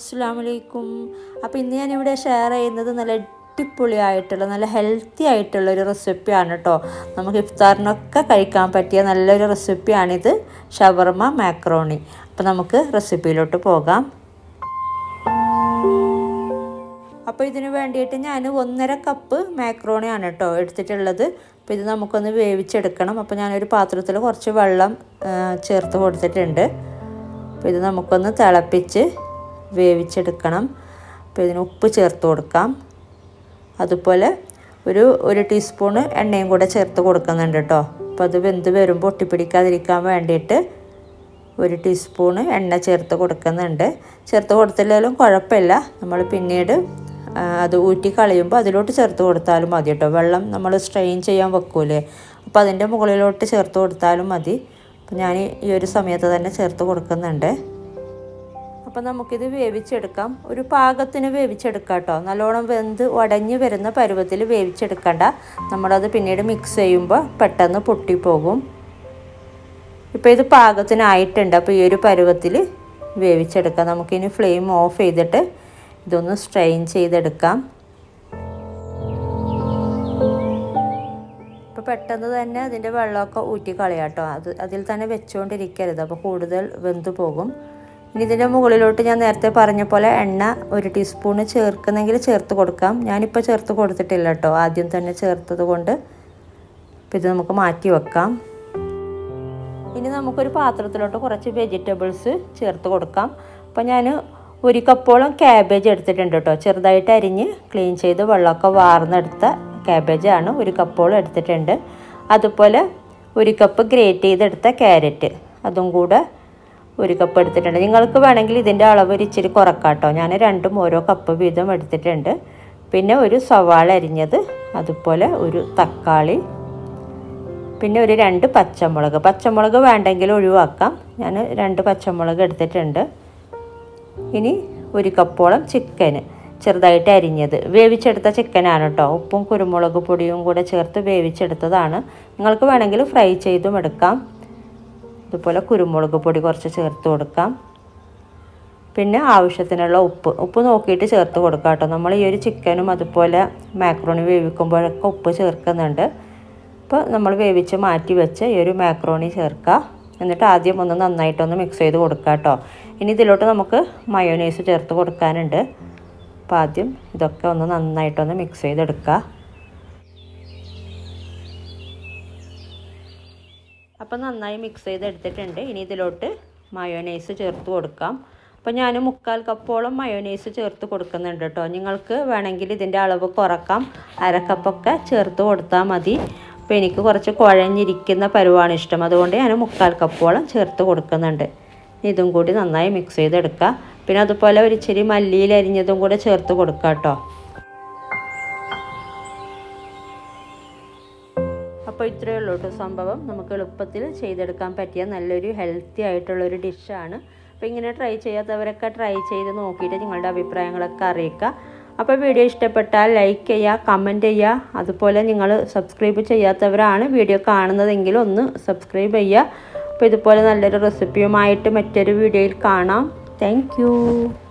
അസ്സാമലൈക്കും അപ്പോൾ ഇന്ന് ഞാനിവിടെ ഷെയർ ചെയ്യുന്നത് നല്ല അടിപൊളിയായിട്ടുള്ള നല്ല ഹെൽത്തി ആയിട്ടുള്ള ഒരു റെസിപ്പിയാണ് കേട്ടോ നമുക്ക് ഇഫ്താറിനൊക്കെ കഴിക്കാൻ പറ്റിയ നല്ലൊരു റെസിപ്പിയാണിത് ഷവർമ മാക്രോണി അപ്പോൾ നമുക്ക് റെസിപ്പിയിലോട്ട് പോകാം അപ്പോൾ ഇതിന് വേണ്ടിയിട്ട് ഞാൻ ഒന്നര കപ്പ് മാക്രോണിയാണ് കേട്ടോ എടുത്തിട്ടുള്ളത് അപ്പോൾ ഇത് നമുക്കൊന്ന് വേവിച്ചെടുക്കണം അപ്പോൾ ഞാനൊരു പാത്രത്തിൽ കുറച്ച് വെള്ളം ചേർത്ത് കൊടുത്തിട്ടുണ്ട് അപ്പോൾ ഇത് നമുക്കൊന്ന് തിളപ്പിച്ച് വേവിച്ചെടുക്കണം അപ്പോൾ ഇതിന് ഉപ്പ് ചേർത്ത് കൊടുക്കാം അതുപോലെ ഒരു ഒരു ടീസ്പൂണ് എണ്ണയും കൂടെ ചേർത്ത് കൊടുക്കുന്നുണ്ട് കേട്ടോ അപ്പോൾ അത് വെന്ത് വരുമ്പോൾ ഒട്ടിപ്പിടിക്കാതിരിക്കാൻ വേണ്ടിയിട്ട് ഒരു ടീസ്പൂണ് എണ്ണ ചേർത്ത് കൊടുക്കുന്നുണ്ട് ചേർത്ത് കൊടുത്തില്ലെങ്കിലും കുഴപ്പമില്ല നമ്മൾ പിന്നീട് അത് ഊറ്റി കളയുമ്പോൾ അതിലോട്ട് ചേർത്ത് കൊടുത്താലും മതി കേട്ടോ വെള്ളം നമ്മൾ സ്ട്രെയിൻ ചെയ്യാൻ വെക്കൂലേ അപ്പോൾ അതിൻ്റെ മുകളിലോട്ട് ചേർത്ത് കൊടുത്താലും മതി അപ്പോൾ ഞാൻ ഈ ഒരു സമയത്ത് തന്നെ ചേർത്ത് കൊടുക്കുന്നുണ്ട് അപ്പോൾ നമുക്കിത് വേവിച്ചെടുക്കാം ഒരു പാകത്തിന് വേവിച്ചെടുക്കാം കേട്ടോ നല്ലോണം വെന്ത് ഉടഞ്ഞ് വരുന്ന പരുവത്തിൽ വേവിച്ചെടുക്കണ്ട നമ്മളത് പിന്നീട് മിക്സ് ചെയ്യുമ്പോൾ പെട്ടെന്ന് പൊട്ടിപ്പോകും ഇപ്പോൾ ഇത് പാകത്തിനായിട്ടുണ്ട് അപ്പോൾ ഈ ഒരു പരുവത്തിൽ വേവിച്ചെടുക്കാം നമുക്കിനി ഫ്ലെയിം ഓഫ് ചെയ്തിട്ട് ഇതൊന്ന് സ്ട്രെയിൻ ചെയ്തെടുക്കാം ഇപ്പോൾ പെട്ടെന്ന് തന്നെ അതിൻ്റെ വെള്ളമൊക്കെ ഊറ്റി കളയാം കേട്ടോ അത് അതിൽ തന്നെ വെച്ചുകൊണ്ടിരിക്കരുത് അപ്പോൾ കൂടുതൽ വെന്ത് പോകും ഇനി ഇതിൻ്റെ മുകളിലോട്ട് ഞാൻ നേരത്തെ പറഞ്ഞ പോലെ എണ്ണ ഒരു ടീസ്പൂണ് ചേർക്കുന്നെങ്കിൽ ചേർത്ത് കൊടുക്കാം ഞാനിപ്പോൾ ചേർത്ത് കൊടുത്തിട്ടില്ല കേട്ടോ ആദ്യം തന്നെ ചേർത്തത് കൊണ്ട് അപ്പോൾ ഇത് നമുക്ക് മാറ്റി വെക്കാം ഇനി നമുക്കൊരു പാത്രത്തിലോട്ട് കുറച്ച് വെജിറ്റബിൾസ് ചേർത്ത് കൊടുക്കാം അപ്പോൾ ഞാൻ ഒരു കപ്പോളം ക്യാബേജ് എടുത്തിട്ടുണ്ട് കേട്ടോ ചെറുതായിട്ട് അരിഞ്ഞ് ക്ലീൻ ചെയ്ത് വെള്ളമൊക്കെ വാർന്നെടുത്ത ക്യാബേജാണ് ഒരു കപ്പോളം എടുത്തിട്ടുണ്ട് അതുപോലെ ഒരു കപ്പ് ഗ്രേറ്റ് ചെയ്തെടുത്ത ക്യാരറ്റ് അതും കൂടെ ഒരു കപ്പ് എടുത്തിട്ടുണ്ട് നിങ്ങൾക്ക് വേണമെങ്കിൽ ഇതിൻ്റെ അളവ് ഒരു ഇച്ചിരി കുറക്കാം കേട്ടോ ഞാൻ രണ്ടും ഓരോ കപ്പ് വീതം എടുത്തിട്ടുണ്ട് പിന്നെ ഒരു സവാള അരിഞ്ഞത് അതുപോലെ ഒരു തക്കാളി പിന്നെ ഒരു രണ്ട് പച്ചമുളക് പച്ചമുളക് വേണ്ടെങ്കിൽ ഒഴിവാക്കാം ഞാൻ രണ്ട് പച്ചമുളക് എടുത്തിട്ടുണ്ട് ഇനി ഒരു കപ്പോളം ചിക്കന് ചെറുതായിട്ട് അരിഞ്ഞത് വേവിച്ചെടുത്ത ചിക്കനാണ് കേട്ടോ ഉപ്പും കുരുമുളക് പൊടിയും കൂടെ ചേർത്ത് വേവിച്ചെടുത്തതാണ് നിങ്ങൾക്ക് വേണമെങ്കിൽ ഫ്രൈ ചെയ്തും എടുക്കാം ഇതുപോലെ കുരുമുളക് പൊടി കുറച്ച് ചേർത്ത് കൊടുക്കാം പിന്നെ ആവശ്യത്തിനുള്ള ഉപ്പ് ഉപ്പ് നോക്കിയിട്ട് ചേർത്ത് കൊടുക്കാം കേട്ടോ നമ്മൾ ഈ ഒരു ചിക്കനും അതുപോലെ മാക്രോണി വേവിക്കുമ്പോഴൊക്കെ ഉപ്പ് ചേർക്കുന്നുണ്ട് അപ്പോൾ നമ്മൾ വേവിച്ച് മാറ്റി വെച്ച് ഈ ഒരു മാക്രോണി ചേർക്കുക എന്നിട്ട് ആദ്യം ഒന്ന് നന്നായിട്ടൊന്ന് മിക്സ് ചെയ്ത് കൊടുക്കുക കേട്ടോ ഇനി ഇതിലോട്ട് നമുക്ക് മയോനൈസ് ചേർത്ത് കൊടുക്കാനുണ്ട് അപ്പോൾ ആദ്യം ഇതൊക്കെ ഒന്ന് നന്നായിട്ടൊന്ന് മിക്സ് ചെയ്തെടുക്കുക അപ്പോൾ നന്നായി മിക്സ് ചെയ്തെടുത്തിട്ടുണ്ട് ഇനി ഇതിലോട്ട് മയോനൈസ് ചേർത്ത് കൊടുക്കാം അപ്പോൾ ഞാൻ മുക്കാൽ കപ്പോളം മയോനൈസ് ചേർത്ത് കൊടുക്കുന്നുണ്ട് കേട്ടോ നിങ്ങൾക്ക് വേണമെങ്കിൽ ഇതിൻ്റെ അളവ് കുറക്കാം അരക്കപ്പൊക്കെ ചേർത്ത് കൊടുത്താൽ മതി അപ്പോൾ എനിക്ക് കുറച്ച് കുഴഞ്ഞിരിക്കുന്ന പരുവാണ് ഇഷ്ടം അതുകൊണ്ട് ഞാൻ മുക്കാൽ കപ്പോളം ചേർത്ത് കൊടുക്കുന്നുണ്ട് ഇതും കൂടി നന്നായി മിക്സ് ചെയ്തെടുക്കുക പിന്നെ അതുപോലെ ഒരു ഇച്ചിരി മല്ലിയിൽ അരിഞ്ഞതും കൂടെ ചേർത്ത് കൊടുക്കുക കേട്ടോ അപ്പോൾ ഇത്രയേ ഉള്ളൂ കേട്ടോ സംഭവം നമുക്ക് എളുപ്പത്തിൽ ചെയ്തെടുക്കാൻ പറ്റിയ നല്ലൊരു ഹെൽത്തി ആയിട്ടുള്ളൊരു ഡിഷാണ് അപ്പോൾ ഇങ്ങനെ ട്രൈ ചെയ്യാത്തവരൊക്കെ ട്രൈ ചെയ്ത് നോക്കിയിട്ട് നിങ്ങളുടെ അഭിപ്രായങ്ങളൊക്കെ അറിയിക്കുക അപ്പോൾ വീഡിയോ ഇഷ്ടപ്പെട്ടാൽ ലൈക്ക് ചെയ്യുക കമൻറ്റ് ചെയ്യുക അതുപോലെ നിങ്ങൾ സബ്സ്ക്രൈബ് ചെയ്യാത്തവരാണ് വീഡിയോ കാണുന്നതെങ്കിൽ ഒന്ന് സബ്സ്ക്രൈബ് ചെയ്യുക അപ്പോൾ ഇതുപോലെ നല്ലൊരു റെസിപ്പിയുമായിട്ട് മറ്റൊരു വീഡിയോയിൽ കാണാം താങ്ക്